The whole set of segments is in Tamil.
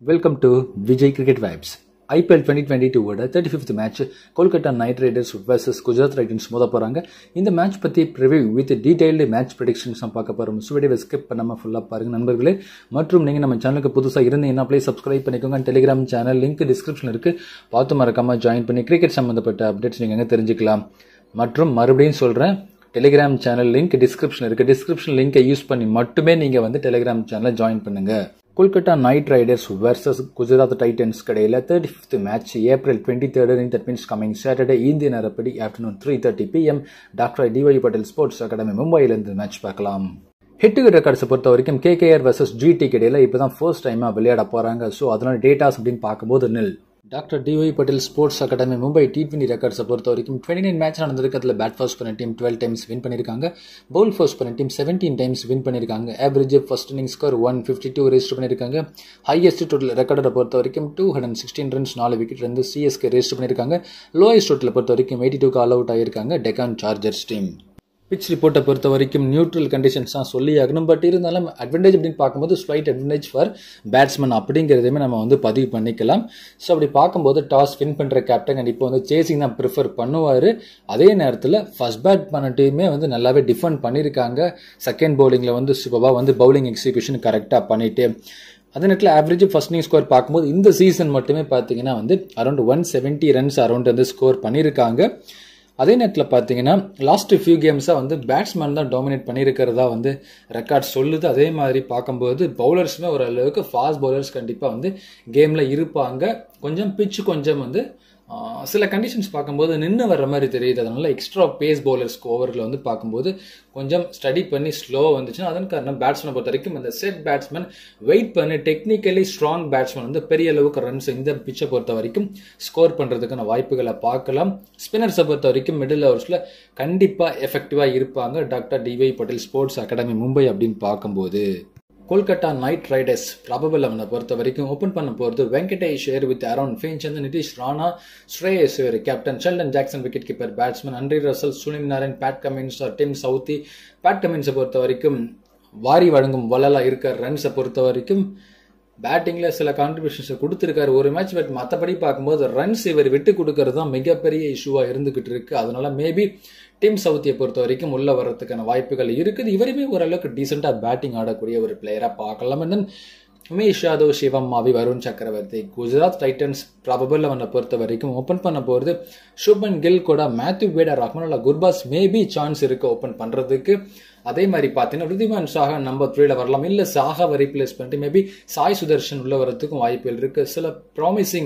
welcome to Vijay cricket vibes IPL twenty twenty டூவோட thirty fifth match Kolkata Knight Riders versus Gujarat Riders மோத போகிறாங்க இந்த மேட்ச் பற்றி preview with detailed match predictions நம்ம பார்க்க போகிறோம் ஸோ வீடியோ ஸ்கிப் பண்ணாமல் ஃபுல்லாக பாருங்கள் நண்பர்களே மற்றும் நீங்கள் நம்ம சேனலுக்கு புதுசாக இருந்தீங்கன்னா ப்ளீஸ் சப்ஸ்கிரைப் பண்ணிக்கோங்க டெலிகிராம் சேனல் லிங்க் டிஸ்கிரிப்ஷன் இருக்குது பார்த்து மறக்காமல் ஜாயின் பண்ணி கிரிக்கெட் சம்மந்தப்பட்ட அப்டேட்ஸ் நீங்கள் எங்கே தெரிஞ்சுக்கலாம் மற்றும் மறுபடியும் சொல்கிறேன் டெலிகிராம் சேனல் லிங்க் டிஸ்கிரிப்ஷன் இருக்குது டிஸ்கிரிப்ஷன் லிங்கை யூஸ் பண்ணி மட்டுமே நீங்கள் வந்து டெலிகிராம் சேனலை ஜாயின் பண்ணுங்கள் Kolkata Knight Riders versus Gujarat Titans கடையில் thirty fifth match April twenty third that means coming Saturday இந்திய நேரப்படி afternoon three thirty PM doctor D Y Patil sports academy மும்பையிலிருந்து மேட்ச் பார்க்கலாம் ஹிட் டு ரெக்கார்ட்ஸை பொறுத்த வரைக்கும் கேகேஆர் வர்சஸ் ஜிடி கடையில் இப்போ தான் ஃபர்ஸ்ட் டைமாக விளையாட போகிறாங்க ஸோ அதனால டேட்டாஸ் அப்படின்னு பார்க்கும்போது நில் doctor D Y Patil sports academy Mumbai T twenty ரெக்கார்ட்ஸை பொறுத்த வரைக்கும் டுவெண்ட்டி நைன் மேட்ச் நடந்திருக்கு அதில் பேட் ஃபர்ஸ்ட் பண்ண டீம் டுவெல் டைம்ஸ் வின் பண்ணியிருக்காங்க பவுல் ஃபர்ஸ்ட் பண்ண டீம் செவன்டீன் டைம்ஸ் வின் பண்ணியிருக்காங்க average first inning score one fifty two register பண்ணியிருக்காங்க ஹையஸ்ட் டோட்டல் ரெக்கார்டை பொறுத்த வரைக்கும் டூ ஹண்ட்ரட் சிக்ஸ்டீன் ரன்ஸ் நாலு விக்கெட் வந்து சிஎஸ்கே ரெஜிஸ்டர் பண்ணியிருக்காங்க லோயஸ்ட் டோட்டலை பொறுத்த வரைக்கும் எயிட்டி டூக்கு ஆல் அவுட் ஆகியிருக்காங்க டெக்கான் சார்ஜர்ஸ் டீம் பிச் ரிப்போர்ட்டை பொறுத்த வரைக்கும் நியூட்ரல் கண்டிஷன்ஸ் தான் சொல்லி ஆகணும் பட் இருந்தாலும் அட்வான்டேஜ் அப்படின்னு பார்க்கும்போது ஸ்லைட் அட்வான்டேஜ் ஃபார் பேட்ஸ்மேன் அப்படிங்கிறதையுமே நம்ம வந்து பதிவு பண்ணிக்கலாம் ஸோ அப்படி பார்க்கும்போது டாஸ் வின் பண்ணுற கேப்டன் கண்டிப்பாக வந்து சேசிங் தான் ப்ரிஃபர் பண்ணுவார் அதே நேரத்தில் ஃபர்ஸ்ட் பேட் பண்ண டீமே வந்து நல்லாவே டிஃபெண்ட் பண்ணியிருக்காங்க செகண்ட் பவுலிங்கில் வந்து சூப்பராக வந்து பவுலிங் எக்ஸிபியூஷன் கரெக்டாக பண்ணிட்டு அதே நேரத்தில் ஆவரேஜ் ஃபர்ஸ்ட் இன்னிங் ஸ்கோர் பார்க்கும்போது இந்த சீசன் மட்டுமே பார்த்தீங்கன்னா வந்து around one seventy runs around வந்து ஸ்கோர் பண்ணியிருக்காங்க அதே நேரத்தில் பார்த்தீங்கன்னா லாஸ்ட் ஃபியூ கேம்ஸாக வந்து பேட்ஸ்மேன் தான் டாமினேட் பண்ணியிருக்கிறதா வந்து ரெக்கார்ட் சொல்லுது அதே மாதிரி பார்க்கும்போது பவுலர்ஸுமே ஓரளவுக்கு ஃபாஸ்ட் பவுலர்ஸ் கண்டிப்பாக வந்து கேமில் இருப்பாங்க கொஞ்சம் பிச்சு கொஞ்சம் வந்து சில கண்டிஷன்ஸ் பார்க்கும்போது நின்று வர்ற மாதிரி தெரியுது அதனால எக்ஸ்ட்ரா பேஸ் பவுலர்ஸ்க்கு ஓவரில் வந்து பார்க்கும்போது கொஞ்சம் ஸ்டடி பண்ணி ஸ்லோ வந்துச்சுன்னா அதன் காரணம் பேட்ஸ்மேனை பொறுத்த வரைக்கும் இந்த செட் பேட்ஸ்மேன் வெயிட் பண்ணி டெக்னிக்கலி ஸ்ட்ராங் பேட்ஸ்மேன் வந்து பெரிய அளவுக்கு ரன்ஸ் இந்த பிச்சை பொறுத்த வரைக்கும் ஸ்கோர் பண்ணுறதுக்கான வாய்ப்புகளை பார்க்கலாம் ஸ்பின்னர்ஸை பொறுத்த வரைக்கும் மிடில் ஓவர்ஸில் கண்டிப்பாக எஃபெக்டிவாக இருப்பாங்க doctor D Y Patil sports academy Mumbai அப்படின்னு பார்க்கும்போது கொல்கத்தா நைட் ரைடர்ஸ் ப்ராபபிள் அவனை பொறுத்த வரைக்கும் ஓப்பன் பண்ண போகிறது Venkatesh share with around Finch Nitish Rana Shreyas captain Sheldon Jackson wicket keeper batsman Andre Russell Sunil Narine Pat Cummins Tim Southee Pat கமின்ஸை பொறுத்த வரைக்கும் வாரி வழங்கும் வளலாக இருக்க ரன்ஸை பொறுத்த வரைக்கும் பேட்டிங்கில் சில கான்ட்ரிபியூஷன்ஸை கொடுத்துருக்காரு ஒரு மேட்ச் பட் மற்றபடி பார்க்கும்போது ரன்ஸ் இவர் விட்டு கொடுக்கறது தான் மிகப்பெரிய இஷ்யூவாக இருந்துகிட்டு இருக்கு அதனால மேபி டீம் சவுத்தியை பொறுத்த வரைக்கும் உள்ள வர்றதுக்கான வாய்ப்புகள் இருக்குது இவருமே ஓரளவுக்கு டீசெண்டாக பேட்டிங் ஆடக்கூடிய ஒரு பிளேயராக பார்க்கலாம் தென் உமேஷ் யாதவ் சிவம் மாவி வருண் சக்கரவர்த்தி குஜராத் டைட்டன்ஸ் ப்ராபபிள் அவனை பொறுத்த வரைக்கும் ஓப்பன் பண்ண போகிறது சுப்மன் கில் கூட Matthew Wade Rahmanullah Gurbaz maybe chance இருக்கு ஓப்பன் பண்ணுறதுக்கு அதே மாதிரி பார்த்தீங்கன்னா ருதிமான் சாகா நம்பர் த்ரீல வரலாம் இல்லை சாகாவை ரீப்ளேஸ் பண்ணிட்டு மேபி சாய் சுதர்ஷன் உள்ள வரதுக்கும் வாய்ப்புகள் இருக்கு சில ப்ராமிசிங்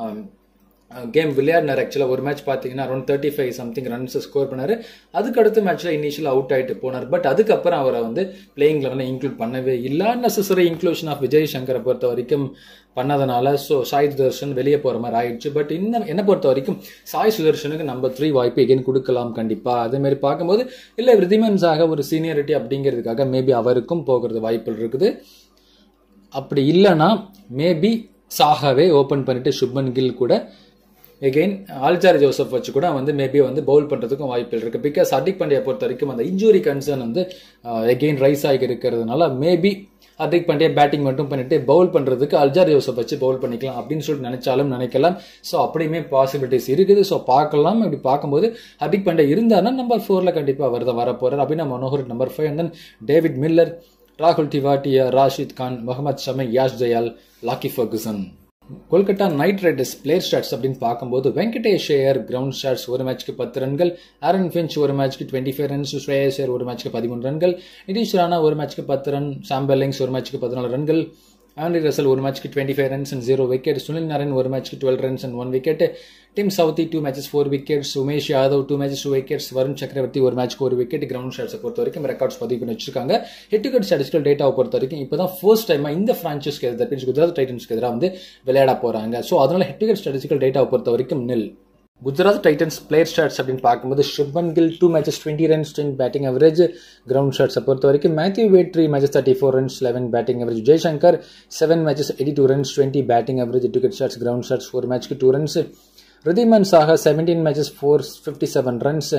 கேம் விளையாடினார் ஆக்சுவலாக ஒரு மேட்ச் பார்த்தீங்கன்னா around thirty five something runs score பண்ணார் அதுக்கு அடுத்த மேட்ச்சில் இனிஷியல் அவுட் ஆகிட்டு போனார் பட் அதுக்கப்புறம் அவரை வந்து பிளேயிங் லெவலில் இன்க்ளூட் பண்ணவே இல்லை நெசசரி இன்க்ளூஷன் ஆஃப் விஜய் சங்கரை பொறுத்த வரைக்கும் பண்ணதுனால ஸோ சாய் சுதர்ஷன் வெளியே போகிற மாதிரி ஆயிடுச்சு பட் இந்த என்னை பொறுத்த வரைக்கும் சாய் சுதர்ஷனுக்கு நம்பர் த்ரீ வாய்ப்பு எகைன் கொடுக்கலாம் கண்டிப்பாக அதேமாரி பார்க்கும்போது இல்லை ரிதிமன்ஸாக ஒரு சீனியரிட்டி அப்படிங்கிறதுக்காக மேபி அவருக்கும் போகிறது வாய்ப்புகள் இருக்குது அப்படி இல்லைன்னா மேபி சாகாவே ஓப்பன் பண்ணிட்டு சுப்மன் கில் கூட எகெயின் ஆல்ஜார் ஜோசப் வச்சு கூட வந்து மேபி வந்து பவுல் பண்ணுறதுக்கும் வாய்ப்புகள் இருக்குது பிகாஸ் ஹர்திக் பாண்டியா பொறுத்த வரைக்கும் அந்த இன்ஜுரி கன்சர்ன் வந்து எகெயின் ரைஸ் ஆகி இருக்கிறதுனால மேபி ஹர்திக் பாண்டியா பேட்டிங் மட்டும் பண்ணிட்டு பவுல் பண்ணுறதுக்கு அல்ஜார் ஜோசப் வச்சு பவுல் பண்ணிக்கலாம் அப்படின்னு சொல்லிட்டு நினைச்சாலும் நினைக்கலாம் ஸோ அப்படியுமே பாசிபிலிட்டிஸ் இருக்குது ஸோ பார்க்கலாம் இப்படி பார்க்கும்போது ஹர்திக் பாண்டியா இருந்தாருன்னா நம்பர் ஃபோரில் கண்டிப்பாக வருத வர போகிறார் அப்படின்னா Manohar number five and then David Miller ராகுல் Tewatia Rashid Khan Mohammed Shami Yash Dayal Lockie Ferguson Kolkata Knight Riders player stats அப்படின்னு பார்க்கும்போது வெங்கடேஷ் ஐயர் கிரவுண்ட் ஸ்டாட்ஸ் ஒரு மேட்ச்க்கு பத்து ரன்கள் ஆரன் ஃபின்ச் ஒரு மேட்ச்க்கு twenty five runs Shreyas Iyer ஒரு மேட்ச்க்கு பதிமூணு ரன்கள் நிதிஷ் ராணா ஒரு மேட்ச்க்கு பத்து ரன் சாம் பெல்லிங்ஸ் ஒரு மேட்ச்க்கு பதினாலு ரன்கள் ஆண்ட்ரி ரசல் ஒரு மேட்ச்க்கு twenty five runs and zero wicket Sunil Narine ஒரு மேட்ச்க்கு twelve runs and one wicket Tim Southee two matches four wickets Umesh Yadav two matches two wickets Varun Chakravarthy ஒரு மேட்ச்க்கு ஒரு விக்கெட் கிரவுண்ட் ஷாட்ஸை பொறுத்த வரைக்கும் ரெக்கார்ட்ஸ் பதிவு பண்ணி வச்சிருக்காங்க ஹெட்டுகட் ஸ்டாட்டிஸ்டிக்கல் டேட்டாவை பொறுத்த வரைக்கும் இப்போ தான் ஃபர்ஸ்ட் டைமாக இந்த ஃப்ரான்ச்சைஸ்க்கு எதிராக மீன்ஸ் குஜராத் டைட்டன்ஸ்க்கு எதிராக வந்து விளையாட போகிறாங்க ஸோ அதனால ஹெட்டுகட் ஸ்டாட்டிஸ்டிக்கல் டேட்டாவை பொறுத்த வரைக்கும் நில் குஜராத் டைட்டன்ஸ் பிளேயர் ஸ்டாட்ஸ் அப்படின்னு பார்க்கும்போது Shubman Gill two matches twenty runs ten batting average ground ஷாட்ஸை பொறுத்த வரைக்கும் Matthew Wade three matches thirty four runs eleven batting average Jaishankar seven matches eighty two runs twenty batting average ticket shots ground shots four மேட்ச்க்கு two runs Wriddhiman Saha seventeen matches four fifty seven runs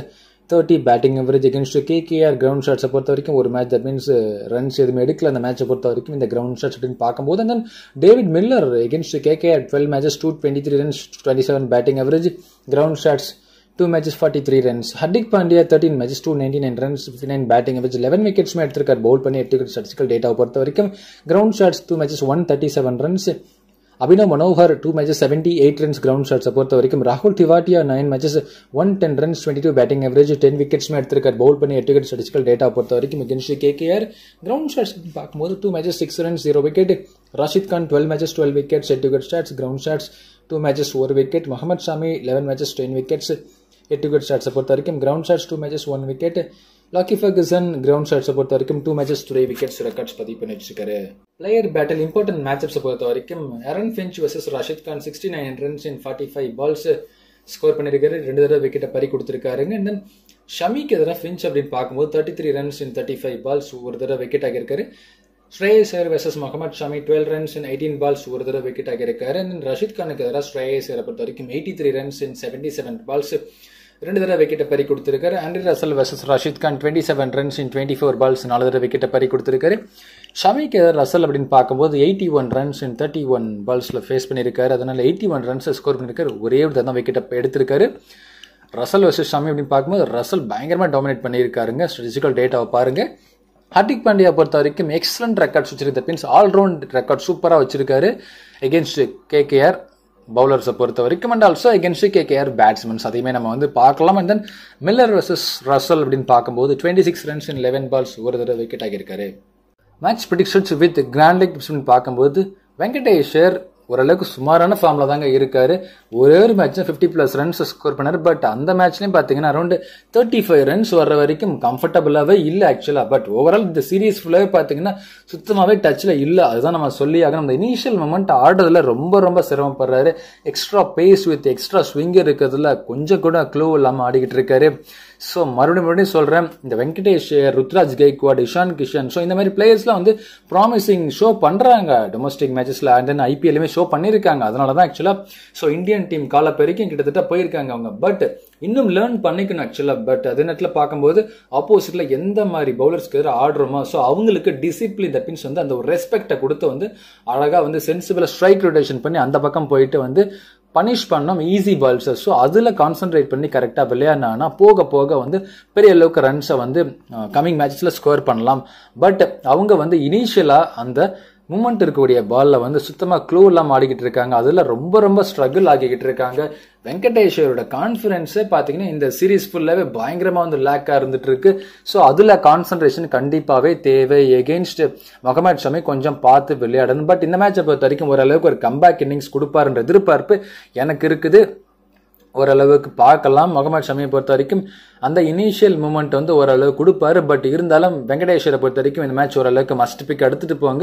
thirty batting average against KKR ground ஷாட்ஸை பொறுத்த வரைக்கும் ஒரு மேட்ச் தட் மீன்ஸ் ரன்ஸ் எதுவுமே எடுக்கல அந்த மேட்சை பொறுத்த வரைக்கும் இந்த கிரவுண்ட் ஷாட்ஸ் அப்படின்னு பார்க்கும்போது and then David Miller against KKR twelve matches two twenty three runs twenty seven batting average ground shots two matches forty three runs Hardik Pandya thirteen matches two ninety nine runs fifty nine batting average eleven விக்கெட்ஸ்மே எடுத்திருக்கார் பவுல் பண்ணி எட்டு ஸ்டாட்டிஸ்டிக்கல் டேட்டாவை பொறுத்த வரைக்கும் ground shots two matches one thirty seven runs Abhinav Manohar two matches seventy eight runs ground ஷாட்ஸை பொறுத்த வரைக்கும் ராகுல் Tewatia nine matches one ten runs twenty two batting average ten விக்கெட்ஸ்மே எடுத்திருக்கார் பவுல் பண்ணி எட்டு விக்கெட் ஸ்டாட்டிஸ்டிக்கல் டேட்டா பொறுத்த வரைக்கும் அகேன்ஸ்ட் கேகேஆர் கிரவுண்ட் ஷாட்ஸ் பார்க்கும்போது two matches six runs zero wicket Rashid Khan twelve matches twelve wickets எட்டு wicket stats ground shots two matches ஒரு wicket Mohammed Shami eleven matches ten wickets எட்டு விக்கெட் ஷாட்ஸை பொறுத்த வரைக்கும் ground shots two matches one wicket Lockie Ferguson ground ஷாட்ஸை பொறுத்த வரைக்கும் two matches three wickets records பதிவு பண்ணி வச்சிருக்காரு பிளேயர் பேட்டில் இம்பார்ட்டன்ட் மேட்சப்ஸை பொறுத்த வரைக்கும் Aaron Finch versus Rashid Khan sixty nine runs in forty five balls score பண்ணியிருக்காரு ரெண்டு தடவை விக்கெட்டை பறி கொடுத்துருக்காருங்க அண்ட் தென் ஷமிக்கு எதிராக ஃபின்ச் அப்படின்னு பார்க்கும்போது thirty three runs in thirty five balls ஒரு தடவை விக்கெட் ஆகியிருக்காரு Shreyas Iyer versus Mohammed Shami twelve runs in eighteen balls ஒரு தடவை விக்கெட் ஆகியிருக்காரு அண்ட் ரஷித் கானுக்கு எதிராக ஸ்ரேயஸ் ஐயரை பொறுத்த வரைக்கும் eighty three runs in seventy seven balls ரெண்டு தடவை விக்கெட்டை பறி கொடுத்திருக்காரு Andre Russell versus Rashid Khan twenty seven runs in twenty four balls நாலு தடவை விக்கெட்டை பறி கொடுத்திருக்காரு ஷமிக்கு ரசல் அப்படின்னு பார்க்கும்போது eighty one runs in thirty one பால்ஸில் ஃபேஸ் பண்ணியிருக்காரு அதனால எயிட்டி ஒன் ரன்ஸை ஸ்கோர் பண்ணியிருக்காரு ஒரே ஒரு தான் விக்கெட்டை எடுத்திருக்காரு ரசல் வர்சஸ் ஷமி அப்படின்னு பார்க்கும்போது ரசல் பயங்கரமாக டாமினேட் பண்ணியிருக்காருங்க ஸ்ட்ரெட்டிக்கல் டேட்டாவை பாருங்க ஹர்திக் பாண்டியா பொறுத்த வரைக்கும் எக்ஸலண்ட் ரெக்கார்ட்ஸ் வச்சிருக்க மீன்ஸ் ஆல்ரவுண்ட் ரெக்கார்ட் சூப்பராக வச்சிருக்காரு எகென்ஸ்ட் கேகேஆர் பவுலர்ஸை பொறுத்த வரைக்கும் and also against KKR batsmen அதையுமே நம்ம வந்து பார்க்கலாம் and then Miller versus Russell அப்படின்னு பார்க்கும்போது twenty six runs in eleven balls ஒரு தடவை விக்கெட் ஆகியிருக்காரு match predictions with Grand League பார்க்கும்போது வெங்கடேஷர் ஓரளவுக்கு சுமாரான ஃபார்மில் தாங்க இருக்காரு ஒரே ஒரு match fifty plus runs score பண்ணார் பட் அந்த மேட்ச்லையும் பார்த்தீங்கன்னா அரௌண்ட் தேர்ட்டி ஃபைவ் ரன்ஸ் வர்ற வரைக்கும் கம்ஃபர்டபுளாகவே இல்லை ஆக்சுவலாக பட் ஓவரால் இந்த சீரீஸ் ஃபுல்லாகவே பார்த்தீங்கன்னா சுத்தமாகவே டச்சில் இல்லை அதுதான் நம்ம சொல்லி ஆகணும் இந்த இனிஷியல் மூமெண்ட் ஆடுறதுல ரொம்ப ரொம்ப சிரமப்படுறாரு extra pace with extra swing இருக்கிறதுல கொஞ்சம் கூட க்ளூ இல்லாமல் ஆடிக்கிட்டு இருக்காரு ஸோ மறுபடியும் மறுபடியும் சொல்கிறேன் இந்த வெங்கடேஷ் ருத்ராஜ் கெய்க்வாட் இஷான் கிஷன் ஸோ இந்த மாதிரி பிளேயர்ஸ்லாம் வந்து ப்ராமிசிங் ஷோ பண்ணுறாங்க டொமஸ்டிக் மேட்சஸில் அண்ட் தென் ஐபிஎல்லுமே ஷோ பண்ணியிருக்காங்க அதனால தான் ஆக்சுவலாக ஸோ இந்தியன் டீம் கால பெருக்கும் கிட்டத்தட்ட போயிருக்காங்க அவங்க பட் இன்னும் லேர்ன் பண்ணிக்கணும் ஆக்சுவலாக பட் அதே நேரத்தில் பார்க்கும்போது ஆப்போசிட்டில் எந்த மாதிரி பவுலர்ஸ்க்கு எதிராக ஆடுறோமோ ஸோ அவங்களுக்கு டிசிப்ளின் தட் மீன்ஸ் வந்து அந்த ஒரு ரெஸ்பெக்டை கொடுத்து வந்து அழகாக வந்து சென்சிபிளாக ஸ்ட்ரைக் ரொட்டேஷன் பண்ணி அந்த பக்கம் போயிட்டு வந்து பனிஷ் பண்ணோம் ஈஸி பால்ஸை ஸோ அதில் கான்சென்ட்ரேட் பண்ணி கரெக்டாக விளையாடினாங்கன்னா போக போக வந்து பெரிய அளவுக்கு ரன்ஸை வந்து கம்மிங் மேட்சஸில் ஸ்கோர் பண்ணலாம் பட் அவங்க வந்து இனிஷியலாக அந்த மூமெண்ட் இருக்கக்கூடிய பாலில் வந்து சுத்தமாக க்ளூ இல்லாமல் ஆடிக்கிட்டு இருக்காங்க அதில் ரொம்ப ரொம்ப ஸ்ட்ரகிள் ஆகிக்கிட்டு இருக்காங்க வெங்கடேஸ்வரோட கான்ஃபிடென்ஸே பார்த்தீங்கன்னா இந்த சீரீஸ் ஃபுல்லாகவே பயங்கரமாக வந்து லேக்காக இருந்துட்டு இருக்கு ஸோ அதில் கான்சன்ட்ரேஷன் கண்டிப்பாகவே தேவை எகெயின்ஸ்ட் முகமது ஷமி கொஞ்சம் பார்த்து விளையாடணும் பட் இந்த மேட்சை பொறுத்த வரைக்கும் ஓரளவுக்கு ஒரு கம்பேக் இன்னிங்ஸ் கொடுப்பாருன்ற எதிர்பார்ப்பு எனக்கு இருக்குது ஓரளவுக்கு பார்க்கலாம் முகமது ஷமியை பொறுத்த வரைக்கும் அந்த இனிஷியல் மூமெண்ட் வந்து ஓரளவு கொடுப்பாரு பட் இருந்தாலும் வெங்கடேஸ்வரை பொறுத்த வரைக்கும் இந்த மேட்ச் ஓரளவுக்கு மஸ்ட் பிக் எடுத்துட்டு போங்க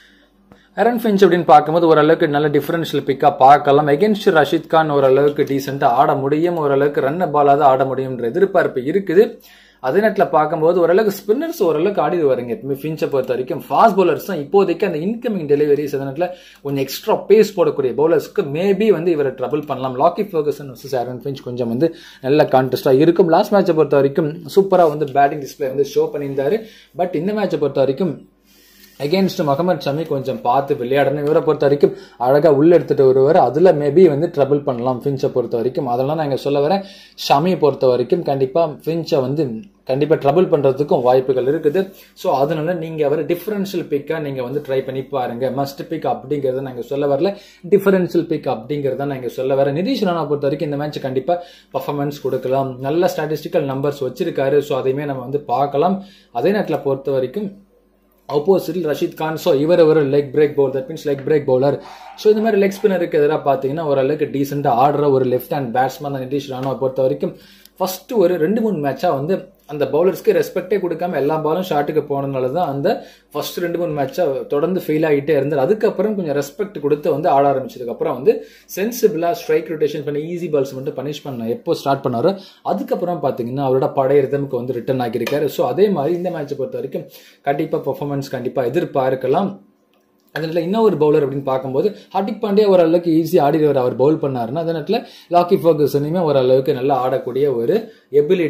அரன் ஃபின்ச் அப்படின்னு பார்க்கும்போது ஓரளவுக்கு நல்ல டிஃபரன்ஷியல் பிக்காக பார்க்கலாம் எகென்ஸ்ட் ரஷித் கான் ஓரளவுக்கு டீசெண்டாக ஆட முடியும் ஓரளவுக்கு ரன் பாலாக ஆட முடியும்ன்ற எதிர்பார்ப்பு இருக்குது அதே நேரத்தில் பார்க்கும்போது ஓரளவுக்கு ஸ்பின்னர்ஸ் ஓரளவுக்கு ஆடி வருங்க எப்பவுமே ஃபின்ச்சை பொறுத்த வரைக்கும் ஃபாஸ்ட் பவுலர்ஸ் தான் இப்போதைக்கு அந்த இன்கமிங் டெலிவரிஸ் அதே நேரத்தில் கொஞ்சம் எக்ஸ்ட்ரா பேஸ் போடக்கூடிய பவுலர்ஸ்க்கு மேபி வந்து இவரை ட்ரபிள் பண்ணலாம் Lockie Ferguson versus Aaron Finch கொஞ்சம் வந்து நல்ல கான்டெஸ்ட்டாக இருக்கும் லாஸ்ட் மேட்சை பொறுத்த வரைக்கும் சூப்பராக வந்து பேட்டிங் டிஸ்பிளே வந்து ஷோ பண்ணியிருந்தாரு பட் இந்த மேட்சை பொறுத்த வரைக்கும் அகேன்ஸ்ட் முகமது ஷமி கொஞ்சம் பார்த்து விளையாடணும் இவரை பொறுத்த வரைக்கும் அழகாக உள்ள எடுத்துட்டு வருவார் அதில் மேபி வந்து ட்ரபிள் பண்ணலாம் ஃபின்ச்சை பொறுத்த வரைக்கும் அதெல்லாம் நான் இங்கே சொல்ல வரேன் ஷமியை பொறுத்த வரைக்கும் கண்டிப்பாக ஃபின்ச்சை வந்து கண்டிப்பாக ட்ரபிள் பண்ணுறதுக்கும் வாய்ப்புகள் இருக்குது ஸோ அதனால நீங்கள் அவர் டிஃபரன்ஷியல் பிக்காக நீங்கள் வந்து ட்ரை பண்ணி பாருங்க மஸ்ட் பிக் அப்படிங்கிறத நாங்கள் சொல்ல வரல டிஃபரன்ஷியல் பிக் அப்படிங்கிறத நாங்கள் சொல்ல வரேன் நிதிஷ் ராணா பொறுத்த வரைக்கும் இந்த மேட்ச் கண்டிப்பாக பர்ஃபார்மன்ஸ் கொடுக்கலாம் நல்ல ஸ்டாட்டிஸ்டிக்கல் நம்பர்ஸ் வச்சிருக்காரு ஸோ அதையுமே நம்ம வந்து பார்க்கலாம் அதே நேரத்தில் பொறுத்த வரைக்கும் ஆப்போசிட்டில் ரஷீத் கான் ஸோ இவர் ஒரு leg break bowler that means leg break bowler so இந்த மாதிரி லெக் ஸ்பின்னருக்கு எதிராக பார்த்தீங்கன்னா ஓரளவுக்கு டீசெண்டாக ஆடுற ஒரு லெஃப்ட் ஹேண்ட் பேட்ஸ்மேன் தான் நிதிஷ் ராணாவை பொறுத்த வரைக்கும் ஃபர்ஸ்ட் ஒரு ரெண்டு மூணு மேட்சாக வந்து அந்த பவுலர்ஸ்க்கு ரெஸ்பெக்டே கொடுக்காம எல்லா பாலும் ஷாட்டுக்கு போனதுனால தான் அந்த ஃபர்ஸ்ட் ரெண்டு மூணு மேட்சா தொடர்ந்து ஃபெயில் ஆகிட்டே இருந்தார் அதுக்கப்புறம் கொஞ்சம் ரெஸ்பெக்ட் கொடுத்து வந்து ஆட ஆரம்பிச்சதுக்கு அப்புறம் வந்து சென்சிபிளா ஸ்ட்ரைக் ரொட்டேஷன் பண்ணி ஈஸி பால்ஸ் மட்டும் பனிஷ் பண்ண எப்போ ஸ்டார்ட் பண்ணாரோ அதுக்கப்புறம் பார்த்தீங்கன்னா அவரோட பழைய ரிதமுக்கு வந்து ரிட்டர்ன் ஆகியிருக்காரு ஸோ அதே மாதிரி இந்த மேட்சை பொறுத்த வரைக்கும் கண்டிப்பாக பர்ஃபார்மன்ஸ் கண்டிப்பாக எதிர்பார்க்கலாம் அதில் இன்னொரு பவுலர் அப்படின்னு பார்க்கும்போது ஹார்திக் பாண்டியா ஓரளவுக்கு ஈஸியாக ஆடிடுவார் அவர் பவுல் பண்ணாருன்னா அதே நேரத்தில் லாக்கி ஃபர்கூசனையுமே ஓரளவுக்கு நல்லா ஆடக்கூடிய ஒரு எபிலிட்டி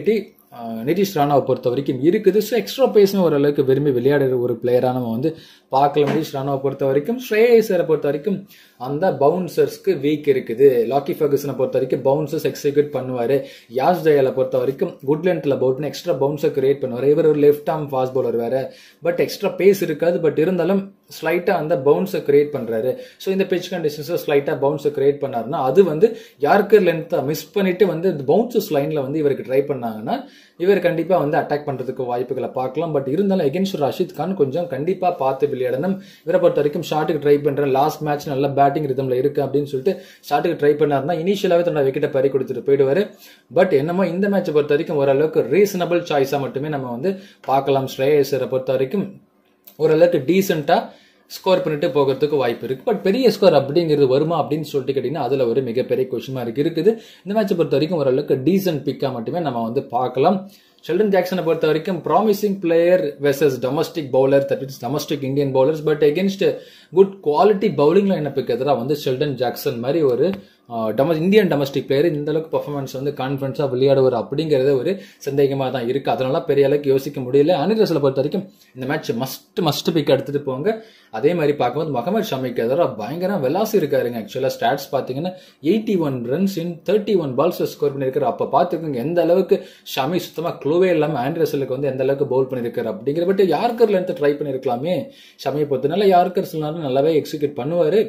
நிதிஷ் ராணாவை பொறுத்த வரைக்கும் இருக்குது ஸோ எக்ஸ்ட்ரா பேஸும் ஓரளவுக்கு விரும்பி விளையாடுற ஒரு பிளேயராக நம்ம வந்து பார்க்கலாம் நிதிஷ் ராணாவை பொறுத்த வரைக்கும் ஸ்ரேயசரை பொறுத்த வரைக்கும் அந்த பவுன்சர்ஸ்க்கு வீக் இருக்குது லாக்கி ஃபர்கூசனை பொறுத்த வரைக்கும் பவுன்சர்ஸ் எக்ஸிக்யூட் பண்ணுவார் யாஸ் ஜெயலை பொறுத்த வரைக்கும் குட் லென்த்தில் பவுல் பண்ணி எக்ஸ்ட்ரா பவுன்சர் கிரியேட் பண்ணுவார் இவர் ஒரு லெஃப்ட் ஆர்ம் ஃபாஸ்ட் பவுலர் வேற பட் எக்ஸ்ட்ரா பேஸ் இருக்காது பட் இருந்தாலும் ஸ்லைட்டாக அந்த பவுன்ஸை கிரியேட் பண்ணுறாரு ஸோ இந்த பிச் கண்டிஷன்ஸை ஸ்லைட்டாக பவுன்ஸை கிரியேட் பண்ணாருன்னா அது வந்து யாருக்கு லென்த்தை மிஸ் பண்ணிட்டு வந்து பவுன்சஸ் லைனில் வந்து இவருக்கு ட்ரை பண்ணாங்கன்னா இவர் கண்டிப்பாக வந்து அட்டாக் பண்ணுறதுக்கு வாய்ப்புகளை பார்க்கலாம் பட் இருந்தாலும் எகென்ஸ்ட் ரஷித் கான் கொஞ்சம் கண்டிப்பாக பார்த்து விளையாடணும் இவரை பொறுத்த வரைக்கும் ஷாட்டுக்கு ட்ரை பண்ணுறேன் லாஸ்ட் மேட்ச் நல்ல பேட்டிங் ரிதமில் இருக்கு அப்படின்னு சொல்லிட்டு ஷாட்டுக்கு ட்ரை பண்ணாருன்னா இனிஷியலாகவே தன்னோட விக்கெட்டை பறி கொடுத்துட்டு போயிடுவார் பட் என்னமோ இந்த மேட்சை பொறுத்த வரைக்கும் ஓரளவுக்கு ரீசனபிள் சாய்ஸாக மட்டுமே நம்ம வந்து பார்க்கலாம் ஸ்ரேயஸரை பொறுத்த வரைக்கும் ஓரளவுக்கு டீசெண்டாக ஸ்கோர் பண்ணிட்டு போகிறதுக்கு வாய்ப்பு இருக்கு பட் பெரிய ஸ்கோர் அப்படிங்கிறது வருமா அப்படின்னு சொல்லிட்டு கேட்டீங்கன்னா அதுல ஒரு மிகப்பெரிய கொஸ்டின் மார்க் இருக்குது இந்த மேட்சை பொறுத்த வரைக்கும் ஓரளவுக்கு டீசன்ட் பிக்கா மட்டுமே நம்ம வந்து பார்க்கலாம் ஷெல்டன் ஜாக்சனை பொறுத்த வரைக்கும் promising player versus domestic bowler that is domestic Indian bowlers but against good quality bowling லைனப்புக்கு எதிராக வந்து ஷெல்டன் ஜாக்சன் மாதிரி ஒரு இந்தியன் டொமஸ்டிக் பிளேயர் இந்த அளவுக்கு பர்ஃபார்மன்ஸ் வந்து கான்ஃபிடன்ஸாக விளையாடுவார் அப்படிங்கிறது ஒரு சந்தேகமாக தான் இருக்கு அதனால பெரிய அளவுக்கு யோசிக்க முடியல அனில் ரசலை பொறுத்த வரைக்கும் இந்த மேட்ச் மஸ்ட் மஸ்ட் பிக் எடுத்துட்டு போங்க அதே மாதிரி பார்க்கும்போது முகமது ஷமிக்கு எதிராக பயங்கரம் வெலாசி இருக்காருங்க ஆக்சுவலாக ஸ்டாட்ஸ் பார்த்தீங்கன்னா eighty one runs in thirty one balls score பண்ணியிருக்காரு அப்போ பார்த்துக்கோங்க எந்த அளவுக்கு ஷமி சுத்தமாக க்ளூவே இல்லாமல் ஆண்ட்ரஸலுக்கு வந்து எந்த அளவுக்கு பவுல் பண்ணியிருக்காரு அப்படிங்கிற பட் யார்கர்ல இருந்து ட்ரை பண்ணியிருக்கலாமே ஷமியை பொறுத்தனால யார்கர் சொன்னாலும் நல்லாவே எக்ஸிக்யூட் பண்ணுவார்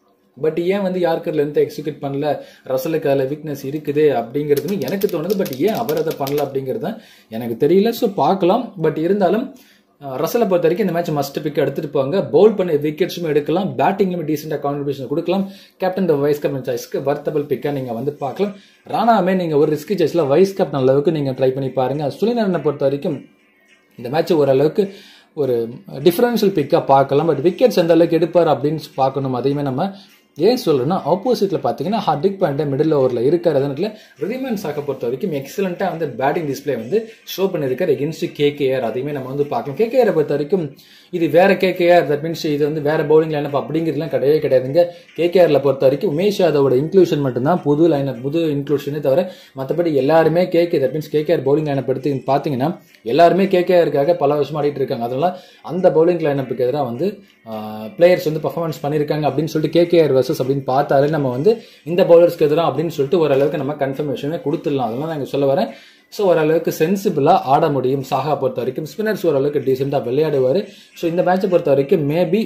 பட் ஏன் வந்து யார்கர்ல இருந்து எக்ஸிக்யூட் பண்ணல ரசலுக்கு அதில் வீக்னஸ் இருக்குது அப்படிங்கிறதுன்னு எனக்கு தோணுது பட் ஏன் அவர் அதை பண்ணல அப்படிங்கிறது தான் எனக்கு தெரியல ஸோ பார்க்கலாம் பட் இருந்தாலும் ரசலை பொறுத்த வரைக்கும் இந்த மேட்ச் மஸ்ட் பிக் எடுத்துட்டு போங்க பவுல் பண்ண விக்கெட்ஸும் எடுக்கலாம் பேட்டிங்லுமே டீசெண்டாக கான்ட்ரிபியூஷன் கொடுக்கலாம் கேப்டன் வைஸ் கேப்டன் சாய்ஸ்க்கு வர்த்தபிள் பிக்காக நீங்கள் வந்து பார்க்கலாம் ராணாமே நீங்கள் ஒரு ரிஸ்க் சாய்ஸில் வைஸ் கேப்டன் அளவுக்கு நீங்கள் ட்ரை பண்ணி பாருங்க சுனிநரனை பொறுத்த வரைக்கும் இந்த மேட்ச் ஓரளவுக்கு ஒரு டிஃபரன்ஷியல் பிக்காக பார்க்கலாம் பட் விக்கெட்ஸ் எந்த அளவுக்கு எடுப்பார் அப்படின்னு பார்க்கணும் அதையுமே நம்ம ஏன் சொல்றேன்னா ஆப்போசிட்ல பாத்தீங்கன்னா ஹார்திக் பாண்டே மிடில் ஓவரில் இருக்காரு அதனால ரிதிமன் சாக்க பொறுத்த வரைக்கும் எக்ஸலண்டா வந்து பேட்டிங் டிஸ்பிளே வந்து ஷோ பண்ணியிருக்காரு எகென்ஸ்ட் கேகேஆர் அதையுமே நம்ம வந்து பார்க்கலாம் கேகேஆரை பொறுத்த வரைக்கும் இது வேற கேகேஆர் தட் மீன்ஸ் இது வந்து வேற பவுலிங் லைனப் அப்படிங்கிறதுலாம் கிடையவே கிடையாதுங்க கேகேஆர்ல பொறுத்த வரைக்கும் உமேஷ் யாதவோட இன்க்ளூஷன் மட்டும்தான் புது லைனப் புது இன்க்ளூஷனே தவிர மற்றபடி எல்லாருமே KK that means KKR bowling lineup எடுத்து பார்த்தீங்கன்னா எல்லாருமே கேகேஆருக்காக பல வருஷமா ஆடிட்டு இருக்காங்க அதனால அந்த பவுலிங் லைனப்புக்கு எதிராக வந்து பிளேயர்ஸ் வந்து பர்ஃபார்மன்ஸ் பண்ணியிருக்காங்க அப்படின்னு சொல்லிட்டு கேகேஆர் வர்சஸ் அப்படின்னு பார்த்தாலே நம்ம வந்து இந்த பவுலர்ஸ்க்கு எதிராக அப்படின்னு சொல்லிட்டு ஓரளவுக்கு நம்ம கன்ஃபர்மேஷனே கொடுத்துடலாம் அதெல்லாம் நான் இங்கே சொல்ல வரேன் ஸோ ஓரளவுக்கு சென்சிபிளாக ஆட முடியும் சாகா பொறுத்த வரைக்கும் ஸ்பின்னர்ஸ் ஓரளவுக்கு டீசெண்டாக விளையாடுவார் ஸோ இந்த மேட்சை பொறுத்த வரைக்கும் மேபி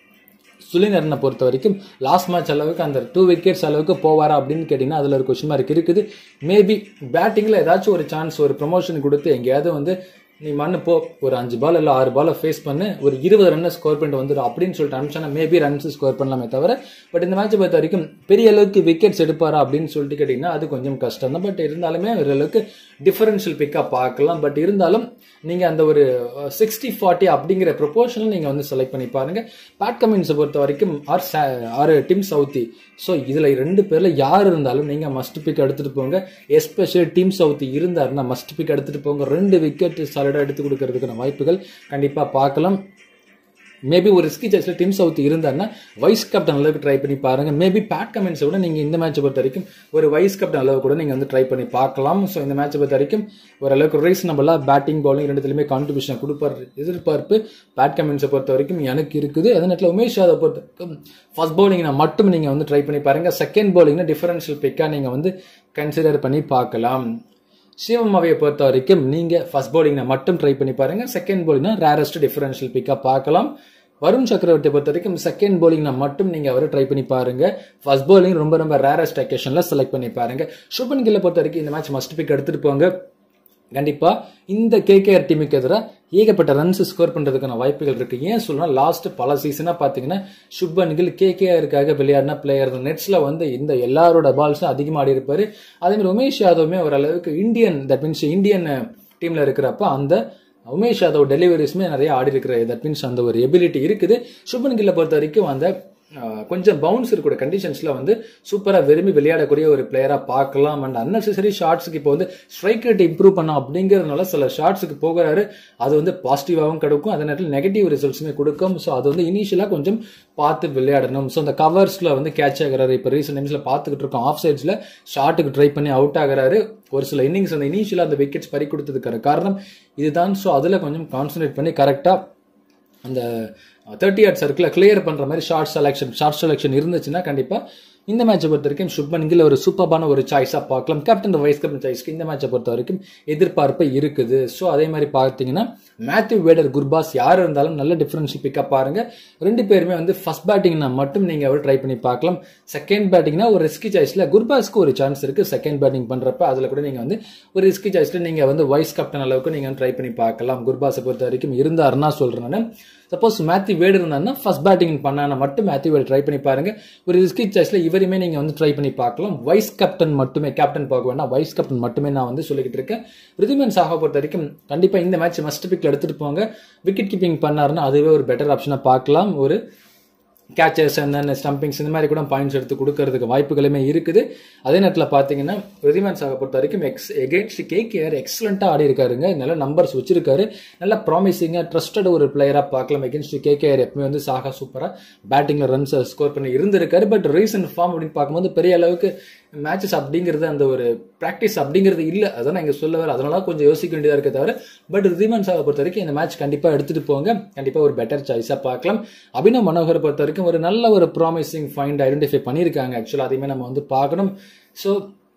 சுலினரனை பொறுத்த வரைக்கும் லாஸ்ட் மேட்ச் அளவுக்கு அந்த டூ விக்கெட்ஸ் அளவுக்கு போவாரா அப்படின்னு கேட்டிங்கன்னா அதில் ஒரு கொஸ்டின் மார்க் இருக்குது மேபி பேட்டிங்கில் ஏதாச்சும் ஒரு சான்ஸ் ஒரு ப்ரொமோஷன் கொடுத்து எங்கேயாவது வந்து நீ மண்ணு போ ஒரு அஞ்சு பால் இல்லை ஆறு பாலை ஃபேஸ் பண்ணு ஒரு இருபது ரன்னை ஸ்கோர் பண்ணிட்டு வந்துடும் அப்படின்னு சொல்லிட்டு அனுப்பிச்சா மேபி ரன்ஸ் ஸ்கோர் பண்ணலாமே தவிர பட் இந்த மேட்சை பொறுத்த வரைக்கும் பெரிய அளவுக்கு விக்கெட்ஸ் எடுப்பாரா அப்படின்னு சொல்லிட்டு கேட்டிங்கன்னா அது கொஞ்சம் கஷ்டம் தான் பட் இருந்தாலுமே ஓரளவுக்கு டிஃபரன்ஷியல் பிக்காக பார்க்கலாம் பட் இருந்தாலும் நீங்கள் அந்த ஒரு சிக்ஸ்டி ஃபார்ட்டி அப்படிங்கிற ப்ரொபோர்ஷனில் நீங்கள் வந்து செலக்ட் பண்ணி பாருங்க பேட் கமின்ஸை பொறுத்த வரைக்கும் or or Tim Southee so இதில் ரெண்டு பேரில் யார் இருந்தாலும் நீங்கள் மஸ்ட் பிக் எடுத்துகிட்டு போங்க எஸ்பெஷலி டீம் சவுத்தி இருந்தாருன்னா மஸ்ட் பிக் எடுத்துகிட்டு போங்க ரெண்டு விக்கெட் சாலிடாக எடுத்து கொடுக்கறதுக்கான வாய்ப்புகள் கண்டிப்பாக பார்க்கலாம் மேபி ஒரு ரிஸ்கி சாய்ஸில் டீம் சவுத் இருந்தாருன்னா வைஸ் கேப்டன் அளவுக்கு ட்ரை பண்ணி பாருங்க மேபி பேட் கமெண்ட்ஸை விட நீங்கள் இந்த மேட்சை பொறுத்த வரைக்கும் ஒரு வைஸ் கேப்டன் அளவு கூட நீங்கள் வந்து ட்ரை பண்ணி பார்க்கலாம் ஸோ இந்த மேட்சை பொறுத்த வரைக்கும் ஓரளவுக்கு ரீசனபிளாக பேட்டிங் பவுலிங் ரெண்டுத்துலையுமே கான்ட்ரிபியூஷன் கொடுப்பார் எதிர்பார்ப்பு பேட் கமெண்ட்ஸை பொறுத்த வரைக்கும் எனக்கு இருக்குது அதே நேரத்தில் உமேஷ் யாதவ் பொறுத்த வரைக்கும் ஃபர்ஸ்ட் பவுலிங்னா மட்டும் நீங்கள் வந்து ட்ரை பண்ணி பாருங்க செகண்ட் பவுலிங்னா டிஃபரன்ஷியல் பிக்காக நீங்கள் வந்து கன்சிடர் பண்ணி பார்க்கலாம் சிவமாவையை பொறுத்த வரைக்கும் நீங்க ஃபர்ஸ்ட் பவுலிங்னா மட்டும் ட்ரை பண்ணி பாருங்க செகண்ட் பவுலிங்னா ரேரஸ்ட் டிஃபரன்ஷியல் பிக்கா பார்க்கலாம் வருண் சக்கரவர்த்தியை பொறுத்த வரைக்கும் செகண்ட் பவுலிங்னா மட்டும் நீங்க அவரை ட்ரை பண்ணி பாருங்க ஃபர்ஸ்ட் பவுலிங் ரொம்ப ரொம்ப ரேரஸ்ட் அக்கேஷன்ல செலக்ட் பண்ணி பாருங்க சுபன் கில்லை பொறுத்த வரைக்கும் இந்த மேட்ச் மஸ்ட் பிக் எடுத்துட்டு போங்க கண்டிப்பா இந்த கேகேஆர் டீமுக்கு எதிராக ஏகப்பட்ட ரன்ஸ் ஸ்கோர் பண்றதுக்கான வாய்ப்புகள் இருக்கு ஏன் சொல்லணும் லாஸ்ட் பல சீசனா பாத்தீங்கன்னா சுப்பன் கில் கேகேஆருக்காக விளையாடின பிளேயர் நெட்ஸ்ல வந்து இந்த எல்லாரோட பால்ஸும் அதிகமாக ஆடி இருப்பாரு அதே மாதிரி உமேஷ் யாதவுமே ஓரளவுக்கு இந்தியன் தட் மீன்ஸ் இந்தியன் டீம்ல இருக்கிறப்ப அந்த உமேஷ் யாதவ் டெலிவரிஸுமே நிறைய ஆடி இருக்கிற தட் மீன்ஸ் அந்த ஒரு எபிலிட்டி இருக்குது சுப்பன் கில்லை பொறுத்த வரைக்கும் அந்த ஆஹ் கொஞ்சம் பவுன்ஸ் இருக்கக்கூடிய கண்டிஷன்ஸ்ல வந்து சூப்பரா விரும்பி விளையாடக்கூடிய ஒரு பிளேயரா பார்க்கலாம் அண்ட் அன்னெசரி ஷார்ட்ஸுக்கு இப்போ வந்து ஸ்ட்ரைக் ரேட் இம்ப்ரூவ் பண்ணோம் அப்படிங்கறதுனால சில ஷார்ட்ஸுக்கு போகிறாரு அது வந்து பாசிட்டிவாகவும் கிடைக்கும் அதே நேரத்தில் நெகட்டிவ் ரிசல்ட்ஸுமே கொடுக்கும் ஸோ அது வந்து இனிஷியலா கொஞ்சம் பார்த்து விளையாடணும் ஸோ அந்த கவர்ஸ்ல வந்து கேட்ச் ஆகுறாரு இப்போ ரீசெண்ட் டைம்ஸ்ல பார்த்துக்கிட்டு இருக்கோம் ஆஃப் சைட்ஸ்ல ஷார்ட்டுக்கு ட்ரை பண்ணி அவுட் ஆகுறாரு ஒரு சில இன்னிங்ஸ் அந்த இனிஷியலா அந்த விக்கெட்ஸ் பறி கொடுத்ததுக்கான காரணம் இதுதான் ஸோ அதுல கொஞ்சம் கான்சன்ட்ரேட் பண்ணி கரெக்டா அந்த தேர்ட்டி ஆட் சர்க்கிளை கிளியர் பண்ற மாதிரி ஷார்ட் செலெக்ஷன் ஷார்ட் செலெக்ஷன் இருந்துச்சுன்னா கண்டிப்பா இந்த மேட்சை பொறுத்த வரைக்கும் சுப்மன் கில் ஒரு சூப்பரான ஒரு சாய்ஸா பார்க்கலாம் கேப்டன் வைஸ் கேப்டன் சாய்ஸ்க்கு இந்த மேட்சை பொறுத்த வரைக்கும் எதிர்பார்ப்பு இருக்குது ஸோ அதே மாதிரி பார்த்தீங்கன்னா மேத்யூ வேடர் குர்பாஸ் யார் இருந்தாலும் நல்ல டிஃபரன்ஷியல் பிக்கப் பாருங்க ரெண்டு பேருமே வந்து ஃபர்ஸ்ட் பேட்டிங்னா மட்டும் நீங்க அவர் ட்ரை பண்ணி பார்க்கலாம் செகண்ட் பேட்டிங்னா ஒரு ரிஸ்கி சாய்ஸ்ல குர்பாஸ்க்கு ஒரு சான்ஸ் இருக்கு செகண்ட் பேட்டிங் பண்றப்ப அதுல கூட நீங்க வந்து ஒரு ரிஸ்கி சாய்ஸ்ல நீங்க வந்து வைஸ் கேப்டன் அளவுக்கு நீங்க ட்ரை பண்ணி பார்க்கலாம் குர்பாஸை பொறுத்த வரைக்கும் இருந்தாருன்னா சொல்றேன் நான் சப்போஸ் மேத்யூ வேடு இருந்தாருன்னா ஃபர்ஸ்ட் பேட்டிங் பண்ணானா மட்டும் மேத்யூ வேடு ட்ரை பண்ணி பாருங்க ஒரு ரிஸ்கி சாய்ஸ்ல இவரையுமே நீங்க வந்து ட்ரை பண்ணி பார்க்கலாம் வைஸ் கேப்டன் மட்டுமே கேப்டன் பார்க்க வேண்டாம் வைஸ் கேப்டன் மட்டுமே நான் வந்து சொல்லிக்கிட்டு இருக்கேன் ரிதிமன் சாஹா பொறுத்த வரைக்கும் கண்டிப்பா இந்த மேட்ச் மஸ்ட் பிக்ல எடுத்துட்டு போங்க விக்கெட் கீப்பிங் பண்ணாருன்னா அதுவே ஒரு பெட்டர் ஆப்ஷனா பார்க்கலாம் ஒரு கேச்சஸ் அண்ட் ஸ்டம்பிங்ஸ் இந்த மாதிரி கூட பாயிண்ட்ஸ் எடுத்து கொடுக்கறதுக்கு வாய்ப்புகளுமே இருக்குது அதே நேரத்தில் பார்த்தீங்கன்னா ரிதிமன் சாக பொறுத்த வரைக்கும் எக்ஸ் எகேன்ஸ்ட் கேகேஆர் எக்ஸலண்ட்டாக ஆடி இருக்காருங்க நல்ல நம்பர்ஸ் வச்சிருக்காரு நல்ல ப்ராமிசிங்காக ட்ரஸ்டட் ஒரு பிளேயராக பார்க்கலாம் எகேன்ஸ்ட் கேகேஆர் எப்பவுமே வந்து சாகா சூப்பராக பேட்டிங்கில் ரன்ஸ் ஸ்கோர் பண்ணி இருந்திருக்காரு பட் ரீசன்ட் ஃபார்ம் அப்படின்னு பார்க்கும்போது பெரிய அளவுக்கு மேட்சஸ் அப்படிங்கிறது அந்த ஒரு ப்ராக்டிஸ் அப்படிங்கிறது இல்லை அதான் இங்கே சொல்ல வர அதனால கொஞ்சம் யோசிக்க வேண்டியதாக இருக்க தவிர பட் ரிதிமன் சாவை பொறுத்த வரைக்கும் இந்த மேட்ச் கண்டிப்பாக எடுத்துட்டு போங்க கண்டிப்பாக ஒரு பெட்டர் சாய்ஸாக பார்க்கலாம் அபினவ் மனோகரை பொறுத்த வரைக்கும் ஒரு நல்ல ஒரு ப்ராமிசிங் ஃபைண்ட் ஐடென்டிஃபை பண்ணியிருக்காங்க ஆக்சுவலாக அதையுமே நம்ம வந்து பார்க்கணும் ஸோ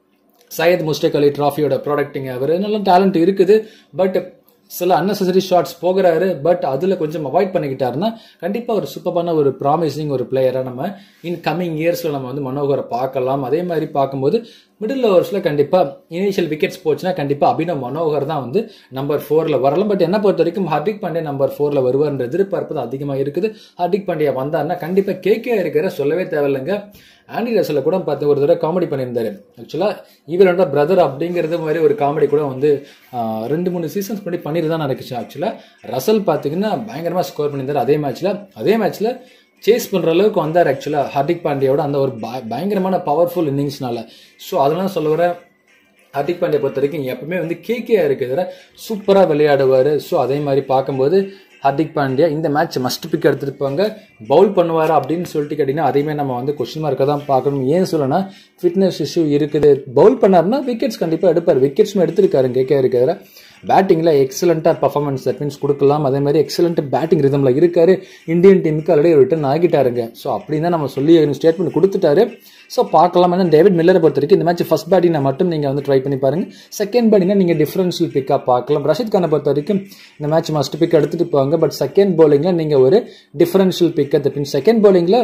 சையத் முஸ்டக் அலி ட்ராஃபியோட ப்ராடக்டிங் அவர் நல்ல டேலண்ட் இருக்குது பட் சில அன்னெசரி ஷாட்ஸ் போகிறாரு பட் அதுல கொஞ்சம் அவாய்ட் பண்ணிக்கிட்டாருன்னா கண்டிப்பா ஒரு சூப்பரான ஒரு ப்ராமிசிங் ஒரு பிளேயரா நம்ம இன் கம்மிங் இயர்ஸ்ல நம்ம வந்து மனோகரை பார்க்கலாம் அதே மாதிரி பார்க்கும்போது மிடில் ஓவர்ஸ்ல கண்டிப்பா இனிஷியல் விக்கெட்ஸ் போச்சுன்னா கண்டிப்பா அபினவ் மனோகர் தான் வந்து நம்பர் ஃபோர்ல வரலாம் பட் என்ன பொறுத்த வரைக்கும் ஹர்திக் பாண்டியா நம்பர் ஃபோர்ல வருவார்ன்ற எதிர்பார்ப்பு தான் அதிகமா இருக்குது ஹர்திக் பாண்டியா வந்தாருன்னா கண்டிப்பா கேகே இருக்கிற சொல்லவே தேவையில்லைங்க ஆண்டி ரசல கூட பார்த்து ஒரு தடவை காமெடி பண்ணியிருந்தாரு ஆக்சுவலா இவரோட பிரதர் அப்படிங்கிறது மாதிரி ஒரு காமெடி கூட வந்து ஆஹ், ரெண்டு மூணு சீசன்ஸ் முன்னாடி பண்ணிட்டு தான் நடக்குச்சு ஆக்சுவலா ரசல் பார்த்தீங்கன்னா பயங்கரமா ஸ்கோர் பண்ணியிருந்தாரு அதே மேட்ச்ல அதே மேட்ச்ல சேஸ் பண்ற அளவுக்கு வந்தார் ஆக்சுவலா ஹார்திக் பாண்டியாவோட அந்த ஒரு பய- பயங்கரமான பவர்ஃபுல் இன்னிங்ஸ்னால ஸோ அதெல்லாம் சொல்ல வர ஹார்திக் பாண்டியா பொறுத்த வரைக்கும் எப்பவுமே வந்து கேகே இருக்கிற சூப்பரா விளையாடுவாரு ஸோ அதே மாதிரி பார்க்கும்போது ஹார்திக் பாண்டியா இந்த மேட்ச் மஸ்ட் பிக் எடுத்திருப்பாங்க பவுல் பண்ணுவாரா அப்படின்னு சொல்லிட்டு கேட்டிங்கன்னா அதையுமே நம்ம வந்து கொஸ்டின் மார்க்கை தான் பார்க்கணும் ஏன் சொல்லனா ஃபிட்னஸ் இஷ்யூ இருக்குது பவுல் பண்ணாருன்னா விக்கெட்ஸ் கண்டிப்பாக எடுப்பார் விக்கெட்ஸும் எடுத்திருக்காரு கேகே இருக்கிற பேட்டிங்கில் எக்ஸலண்ட்டாக பர்ஃபார்மன்ஸ் தட் மீன்ஸ் கொடுக்கலாம் அதே மாதிரி எக்ஸலண்ட் பேட்டிங் ரிதமில் இருக்காரு இந்தியன் டீமுக்கு ஆல்ரெடி ரிட்டர்ன் ஆகிட்டாருங்க ஸோ அப்படின்னு தான் நம்ம சொல்லி ஸ்டேட்மெண்ட் கொடுத்துட்டாரு ஸோ பார்க்கலாம் ஏன்னா டேவிட் மில்லரை பொறுத்த வரைக்கும் இந்த மேட்ச் ஃபர்ஸ்ட் பேட்டிங்கை மட்டும் நீங்கள் வந்து ட்ரை பண்ணி பாருங்க செகண்ட் பேட்டிங்னா நீங்கள் டிஃபரன்ஷியல் பிக்காக பார்க்கலாம் ரஷித் கானை பொறுத்த வரைக்கும் இந்த மேட்ச் மஸ்ட் பிக் எடுத்துட்டு போவாங்க பட் செகண்ட் bowlingல நீங்கள் ஒரு differential pick that means second bowlingல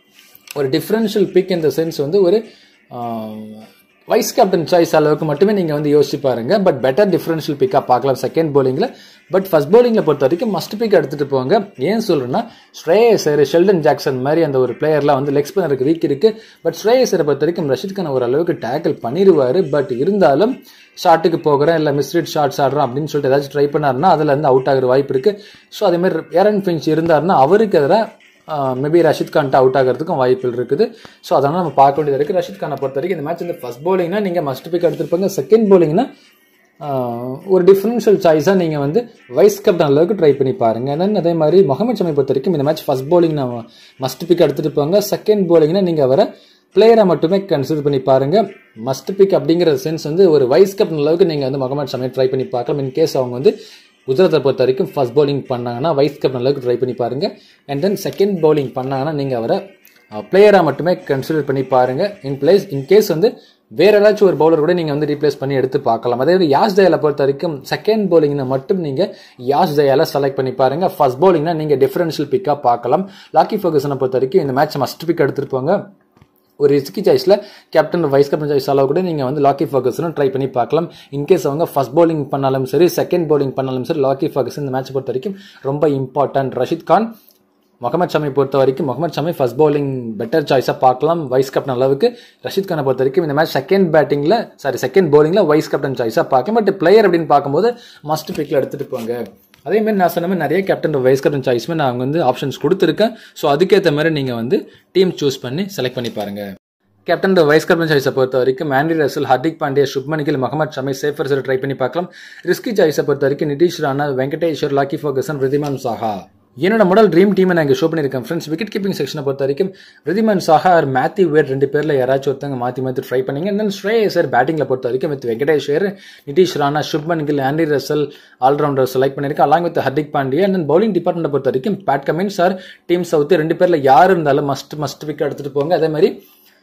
ஒரு டிஃபரன்ஷியல் பிக் இந்த சென்ஸ் வந்து ஒரு வைஸ் கேப்டன் சாய்ஸ் அளவுக்கு மட்டுமே நீங்க வந்து யோசிச்சு பாருங்க பட் பெட்டர் டிஃபரன்ஷியல் பிக்கா பார்க்கலாம் செகண்ட் bowlingல பட் ஃபர்ஸ்ட் bowlingல பொறுத்த வரைக்கும் மஸ்ட் பிக் எடுத்துட்டு போங்க ஏன் சொல்றேன்னா ஸ்ரேயசர் ஷெல்டன் ஜாக்சன் மாதிரி அந்த ஒரு பிளேயர்லாம் வந்து லெக் ஸ்பின்னருக்கு வீக் இருக்கு பட் ஸ்ரேயசரை பொறுத்த வரைக்கும் ரஷித் கான் ஓரளவுக்கு டேக்கிள் பண்ணிடுவாரு பட் இருந்தாலும் ஷாட்டுக்கு போகிறேன் இல்லை மிஸ்ரீட் ஷாட்ஸ் ஆடுறோம் அப்படின்னு சொல்லிட்டு ஏதாச்சும் ட்ரை பண்ணாருன்னா அதுல இருந்து அவுட் ஆகிற வாய்ப்பு இருக்கு ஸோ அதே மாதிரி ஏரன் ஃபின்ச் இருந்தாருன்னா அவருக்கு எதிராக மேபி ரஷித் கான்ட்டு அவுட் ஆகிறதுக்கும் வாய்ப்புகள் இருக்குது ஸோ அதனால நம்ம பார்க்க வேண்டியது இருக்குது ரஷித் கானை பொறுத்த வரைக்கும் இந்த மேட்ச் இந்த ஃபர்ஸ்ட் bowlingனா நீங்கள் மஸ்ட் பிக் எடுத்திருப்பாங்க செகண்ட் bowlingனா ஆஹ், ஒரு டிஃபரன்ஷியல் சாய்ஸாக நீங்கள் வந்து வைஸ் கேப்டன் அளவுக்கு ட்ரை பண்ணி பாருங்க தென் அதே மாதிரி முகமது ஷமி பொறுத்த வரைக்கும் இந்த மேட்ச் ஃபர்ஸ்ட் bowling நான் மஸ்ட் பிக் எடுத்துட்டு போங்க செகண்ட் bowlingனா நீங்கள் வர பிளேயரை மட்டுமே கன்சிடர் பண்ணி பாருங்க மஸ்ட் பிக் அப்படிங்கிற சென்ஸ் வந்து ஒரு வைஸ் கேப்டன் அளவுக்கு நீங்கள் வந்து முகமது ஷமி ட்ரை பண்ணி பார்க்கலாம் இன் கேஸ் அவங்க வந்து குஜராத்தை பொறுத்த வரைக்கும் ஃபர்ஸ்ட் bowling பண்ணாங்கன்னா வைஸ் கேப்டன் அளவுக்கு ட்ரை பண்ணி பாருங்க அண்ட் தென் செகண்ட் bowling பண்ணாங்கன்னா நீங்கள் அவரை பிளேயராக மட்டுமே கன்சிடர் பண்ணி பாருங்க இன் பிளேஸ் இன் கேஸ் வந்து வேற ஏதாச்சும் ஒரு பவுலர் கூட நீங்க வந்து ரீப்ளேஸ் பண்ணி எடுத்து பார்க்கலாம் அதே மாதிரி யாஷ் தயாலை பொறுத்த வரைக்கும் செகண்ட் bowlingனா மட்டும் நீங்க யாஷ் தயாலை செலக்ட் பண்ணி பாருங்க ஃபர்ஸ்ட் bowlingனா நீங்க டிஃபரன்ஷியல் பிக்கா பார்க்கலாம் லாக்கி ஃபர்கூசனை பொறுத்த வரைக்கும் இந்த மேட்ச் மஸ்ட் பிக் எடுத்துருப்பாங்க ஒரு ரிஸ்கி சாய்ஸ்ல கேப்டன் வைஸ் கேப்டன் சாய்ஸ் அளவு கூட நீங்க வந்து லாக்கி ஃபர்கஸனும் ட்ரை பண்ணி பார்க்கலாம் இன்கேஸ் அவங்க ஃபர்ஸ்ட் bowling பண்ணாலும் சரி செகண்ட் bowling பண்ணாலும் சரி லாக்கி ஃபர்கஸ் இந்த மேட்ச் பொறுத்த வரைக்கும் ரொம்ப இம்பார்ட்டன்ட் ரஷித் கான் முகமது ஷமி பொறுத்த வரைக்கும் Mohammed Shami first bowling better சாய்ஸாக பார்க்கலாம் வைஸ் கேப்டன் அளவுக்கு ரஷித் கானை பொறுத்த வரைக்கும் இந்த மேட்ச் செகண்ட் பேட்டிங்ல சாரி செகண்ட் bowlingல வைஸ் கேப்டன் சாய்ஸாக பார்க்கலாம் பட் பிளேயர் அப்படின்னு பார்க்கும்போது மஸ்ட் பிக்ல எடுத்துட்டு போங்க அதே மாதிரி நான் சொன்ன மாதிரி நிறைய கேப்டன் வைஸ் கேப்டன் சாய்ஸ்மே நான் வந்து ஆப்ஷன்ஸ் கொடுத்துருக்கேன் ஸோ அதுக்கேற்ற மாதிரி நீங்கள் வந்து டீம் சூஸ் பண்ணி செலக்ட் பண்ணி பாருங்க கேப்டன் வைஸ் கேப்டன் சாய்ஸை பொறுத்த வரைக்கும் மேண்டி Russell Hardik Pandya Shubman Gill Mohammed Shami safer sir try பண்ணி பார்க்கலாம் ரிஸ்கி சாய்ஸை பொறுத்த வரைக்கும் நிதிஷ் ராணா வெங்கடேஸ்வர் லாக்கி ஃபோகசன் ரிதிமான் சாஹா என்னோட மாடல் ட்ரீம் டீமை நான் இங்கே ஷோ பண்ணியிருக்கேன் ஃப்ரெண்ட்ஸ் விக்கெட் கீப்பிங் செக்ஷனை பொறுத்த வரைக்கும் Wriddhiman Saha or Matthew Wade ரெண்டு பேரில் யாராச்சும் ஒருத்தங்க மாற்றி மாற்றி ட்ரை பண்ணிங்க தென் ஸ்ரேயசர் பேட்டிங்கில் பொறுத்த வரைக்கும் வித் வெங்கடேஸ்வர் Nitish Rana Shubman Gill Andy Russell allrounder select பண்ணியிருக்கேன் along with Hardik Pandya and then bowling டிபார்ட்மெண்ட்டை பொறுத்த வரைக்கும் Pat Cummins or Tim Southee ரெண்டு பேரில் யார் இருந்தாலும் மஸ்ட் மஸ்ட் விக்கெட் எடுத்துகிட்டு போங்க அதே மாதிரி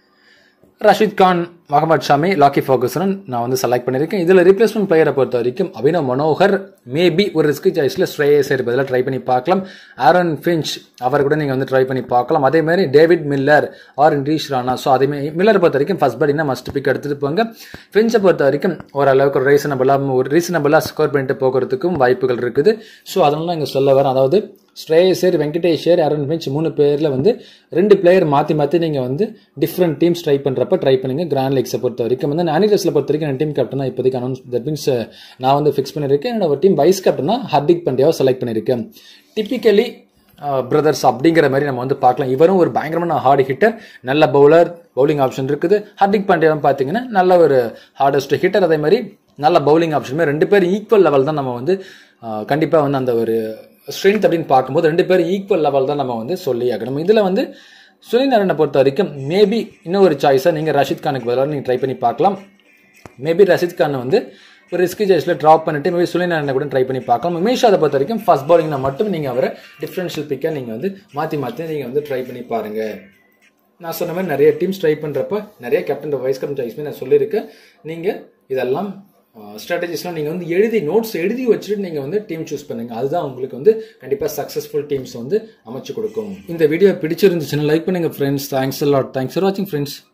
ரஷீத் கான் முகமது ஷாமி லாக்கி ஃபோகஸன் நான் வந்து செலக்ட் பண்ணியிருக்கேன் இதில் ரீப்ளேஸ்மெண்ட் பிளேயரை பொறுத்த வரைக்கும் அபினவ் மனோகர் மேபி ஒரு ரிஸ்க் சாய்ஸில் ஸ்ரேயசர் பதிலாக ட்ரை பண்ணி பார்க்கலாம் ஆரன் ஃபின்ச் அவர் கூட நீங்கள் வந்து ட்ரை பண்ணி பார்க்கலாம் அதே மாதிரி டேவிட் மில்லர் ஆர் இன்ரீஷ் ராணா ஸோ அதே மாதிரி மில்லரை பொறுத்த வரைக்கும் ஃபஸ்ட் பேட்டிங்னா மஸ்ட் பிக் எடுத்துகிட்டு போங்க ஃபின்ச்சை பொறுத்த வரைக்கும் ஓரளவுக்கு ஒரு ரீசனபிளாக ஒரு ரீசனபிளாக ஸ்கோர் பண்ணிட்டு போகிறதுக்கும் வாய்ப்புகள் இருக்குது ஸோ அதனால இங்கே சொல்ல வரேன் அதாவது ஸ்ரேயசர் வெங்கடேஷர் அருண் ஃபின்ச் மூணு பேரில் வந்து ரெண்டு பிளேயர் மாற்றி மாற்றி நீங்கள் வந்து டிஃப்ரெண்ட் டீம்ஸ் ட்ரை பண்ணுறப்ப ட்ரை பண்ணுங்க கிராண்ட் லீக்ஸை பொறுத்த வரைக்கும் வந்து ஆனிடர்ஸில் பொறுத்த வரைக்கும் நான் டீம் கேப்டனாக இப்போதைக்கு அனௌன்ஸ் தட் மீன்ஸ் நான் வந்து ஃபிக்ஸ் பண்ணியிருக்கேன் என்னோட டீம் வைஸ் கேப்டனாக ஹர்திக் பாண்டியாவை செலக்ட் பண்ணியிருக்கேன் டிப்பிக்கலி பிரதர்ஸ் அப்படிங்கிற மாதிரி நம்ம வந்து பார்க்கலாம் இவரும் ஒரு பயங்கரமான ஹார்ட் ஹிட்டர் நல்ல பவுலர் பவுலிங் ஆப்ஷன் இருக்குது ஹர்திக் பாண்டியாவும் பார்த்தீங்கன்னா நல்ல ஒரு ஹார்டஸ்ட் ஹிட்டர் அதே மாதிரி நல்ல பவுலிங் ஆப்ஷனுமே ரெண்டு பேரும் ஈக்குவல் லெவல் தான் நம்ம வந்து கண்டிப்பாக வந்து அந்த ஒரு ஸ்ட்ரென்த் அப்படின்னு பார்க்கும்போது ரெண்டு பேரும் ஈக்குவல் லெவல் தான் நம்ம வந்து சொல்லி ஆகணும் இதில் வந்து சுனில் நாராயணை பொறுத்த வரைக்கும் மேபி இன்னும் ஒரு சாய்ஸாக நீங்கள் ரஷித் கானுக்கு பதிலாக நீங்கள் ட்ரை பண்ணி பார்க்கலாம் மேபி ரஷித் கானை வந்து ஒரு ரிஸ்கி சாய்ஸில் ட்ராப் பண்ணிட்டு மேபி சுனில் நாராயணை கூட ட்ரை பண்ணி பார்க்கலாம் உமேஷ் அதை பொறுத்த வரைக்கும் ஃபஸ்ட் பவுலிங்னா மட்டும் நீங்கள் அவரை டிஃப்ரென்ஷியல் பிக்காக நீங்கள் வந்து மாற்றி மாற்றி நீங்கள் வந்து ட்ரை பண்ணி பாருங்கள் நான் சொன்ன மாதிரி நிறைய டீம்ஸ் ட்ரை பண்ணுறப்ப நிறைய கேப்டன் வைஸ் கேப்டன் சாய்ஸ்மே நான் சொல்லியிருக்கேன் நீங்கள் இதெல்லாம் ஸ்ட்ராட்டஜிஸ்லாம் நீங்கள் வந்து எழுதி நோட்ஸ் எழுதி வச்சுட்டு நீங்கள் வந்து டீம் சூஸ் பண்ணுங்கள் அதுதான் உங்களுக்கு வந்து கண்டிப்பாக சக்ஸஸ்ஃபுல் டீம்ஸ் வந்து அமைச்சு கொடுக்கும் இந்த வீடியோ பிடிச்சிருந்துச்சுன்னா லைக் பண்ணுங்கள் friends thanks lot thanks for வாட்சிங் ஃப்ரெண்ட்ஸ்